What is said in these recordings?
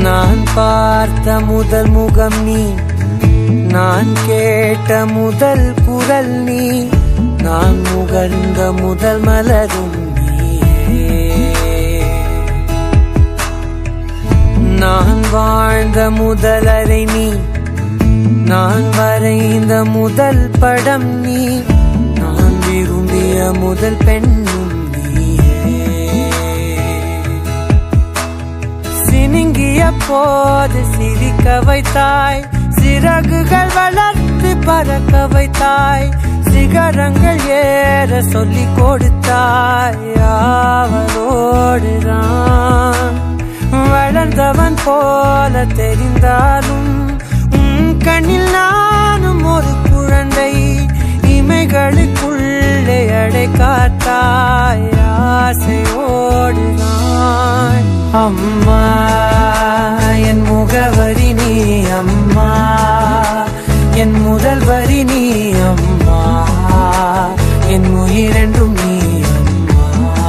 நான் பார்த்த முதல் முகம் நீ நான் கேட்ட முதல் குரல் நீ நான் முகர்ந்த முதல் மலரும் நீயே நான் வாழ்ந்த முதல் அறை நீ நான் வரைந்த முதல் படம் நீ நான் விரும்பிய முதல் பெண்ணும் நீயே சினுங்கிய போது சிரிக்க வைத்தாய் சிறகுகள் வளர்த்து பறக்க வைத்தாய் சிகரங்கள் ஏற சொல்லி கொடுத்தாய் அவரோடுதான் வளர்ந்தவன் போல தெரிந்தாலும் உன் கண்ணில் நானும் ஒரு குழந்தை இமைகளுக்குள்ளே அடை காத்தாய் ஆசையோடுதான் அம்மா என் முகவரி நீ அம்மா என் முதல் வரி நீ அம்மா என் உயிரென்றும் நீ அம்மா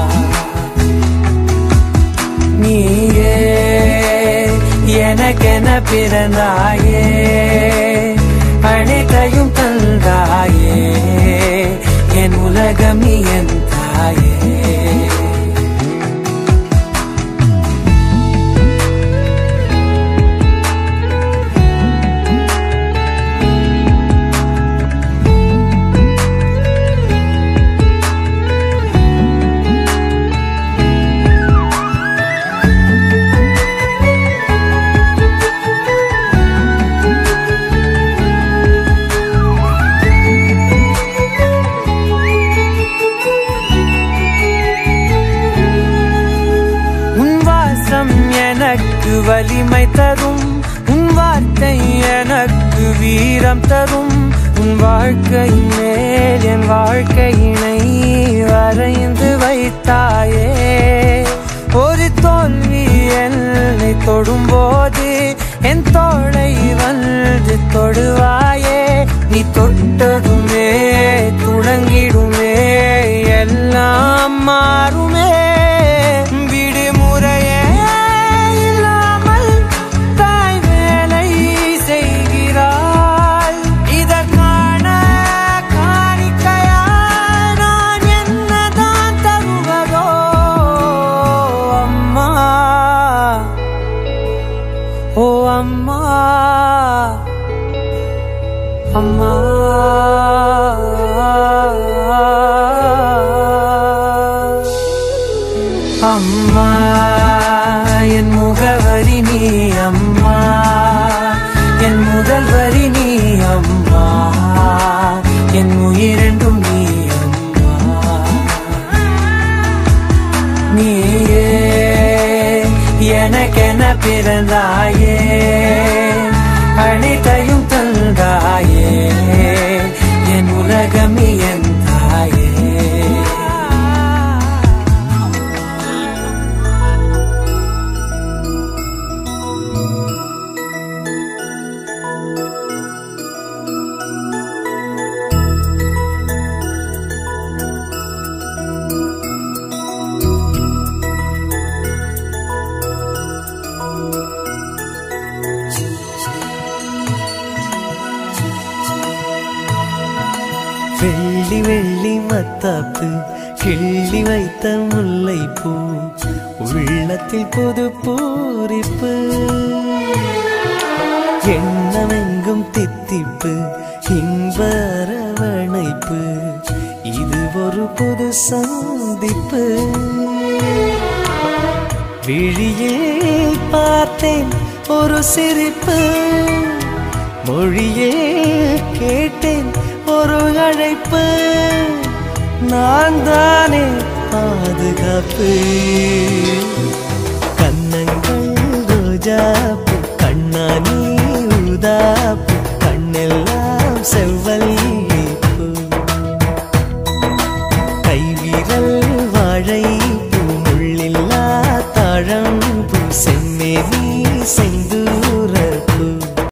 நீயே எனக்கென பிறந்தாயே அனைத்தையும் தந்தாயே என் உலகம் நீ என் தாயே உன் வாசம் எனக்கு வலிமை தரும் உன் வார்த்தை எனக்கு வீரம் தரும் உன் வாழ்க்கை மேல் என் வாழ்க்கையினை வரைந்து வைத்தாயே ஒரு தோல்வி என்னை தொடும்போது என் தோளை வந்து தொடுவாயே நீ தொட்டதுமே தொடங்கிடுமே எல்லாம் மாறுமே விடுமுறையே இல்லாமல் தாய் வேலை செய்கிறாள் இதற்கான காணிக்கையாய் நான் என்னதான் தருவதோ அம்மா ஓ அம்மா அம்மா அம்மா என் முகவரி நீ அம்மா என் முதல் வரி நீ அம்மா என் உயிரென்றும் நீ அம்மா நீயே எனக்கென பிறந்தாயே அனைத்தையும் தந்தாயே என் உலகம் நீ என் தாயே வெள்ளி வெள்ளி மத்தாப்பு கிள்ளி வைத்த முல்லைப்பூ உள்ளத்தில் புது பூரிப்பு எண்ணமெங்கும் தித்திப்பு இன்ப அரவணைப்பு இது ஒரு புது சந்திப்பு விழியில் பார்த்தேன் ஒரு சிரிப்பு மொழியே கேட்டேன் ஒரு அழைப்பு நான் தானே பாதுகாப்பு கண்ணங்கள் ரோஜாப்பு கண்ணானி உதாப்பு கண்ணெல்லாம் செவ்வல்லிப்பு கைவிரல் வாழை பூ முள்ளில்லா தாழம்பூ செம்மேனி செந்தூரப்பூ